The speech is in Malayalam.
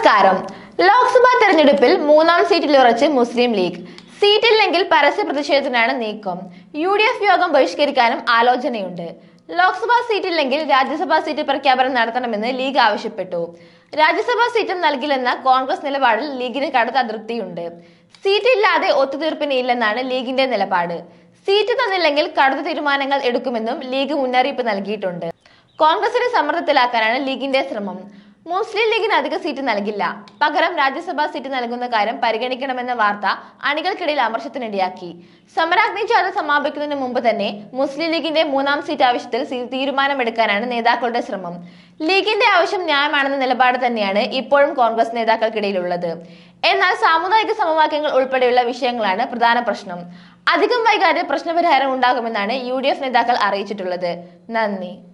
നമസ്കാരം ലോക്സഭാ തെരഞ്ഞെടുപ്പിൽ മൂന്നാം സീറ്റിൽ ഉറച്ച് മുസ്ലിം ലീഗ് സീറ്റില്ലെങ്കിൽ പരസ്യ പ്രതിഷേധത്തിനാണ് നീക്കം യു ഡി എഫ് യോഗം ബഹിഷ്കരിക്കാനും ആലോചനയുണ്ട് ലോക്സഭാ സീറ്റില്ലെങ്കിൽ രാജ്യസഭാ സീറ്റ് പ്രഖ്യാപനം നടത്തണമെന്ന് ലീഗ് ആവശ്യപ്പെട്ടു രാജ്യസഭാ സീറ്റും നൽകില്ലെന്ന കോൺഗ്രസ് നിലപാടിൽ ലീഗിന് കടുത്ത അതൃപ്തിയുണ്ട് സീറ്റ് ഇല്ലാതെ ഒത്തുതീർപ്പിന് ഇല്ലെന്നാണ് ലീഗിന്റെ നിലപാട് സീറ്റ് തന്നില്ലെങ്കിൽ കടുത്ത തീരുമാനങ്ങൾ എടുക്കുമെന്നും ലീഗ് മുന്നറിയിപ്പ് നൽകിയിട്ടുണ്ട് കോൺഗ്രസിനെ സമ്മർദ്ദത്തിലാക്കാനാണ് ലീഗിന്റെ ശ്രമം മുസ്ലിം ലീഗിന് അധിക സീറ്റ് നൽകില്ല പകരം രാജ്യസഭാ സീറ്റ് നൽകുന്ന കാര്യം പരിഗണിക്കണമെന്ന വാർത്ത അണികൾക്കിടയിൽ അമർഷത്തിനിടയാക്കി സമരാഗ്നി ജാഥ സമാപിക്കുന്നതിന് മുമ്പ് തന്നെ മുസ്ലിം ലീഗിന്റെ മൂന്നാം സീറ്റ് ആവശ്യത്തിൽ സീ- തീരുമാനമെടുക്കാനാണ് നേതാക്കളുടെ ശ്രമം ലീഗിന്റെ ആവശ്യം ന്യായമാണെന്ന നിലപാട് തന്നെയാണ് ഇപ്പോഴും കോൺഗ്രസ് നേതാക്കൾക്കിടയിലുള്ളത് എന്നാൽ സാമുദായിക സമവാക്യങ്ങൾ ഉൾപ്പെടെയുള്ള വിഷയങ്ങളാണ് പ്രധാന പ്രശ്നം അധികം വൈകാതെ പ്രശ്നപരിഹാരം ഉണ്ടാകുമെന്നാണ് യു നേതാക്കൾ അറിയിച്ചിട്ടുള്ളത് നന്ദി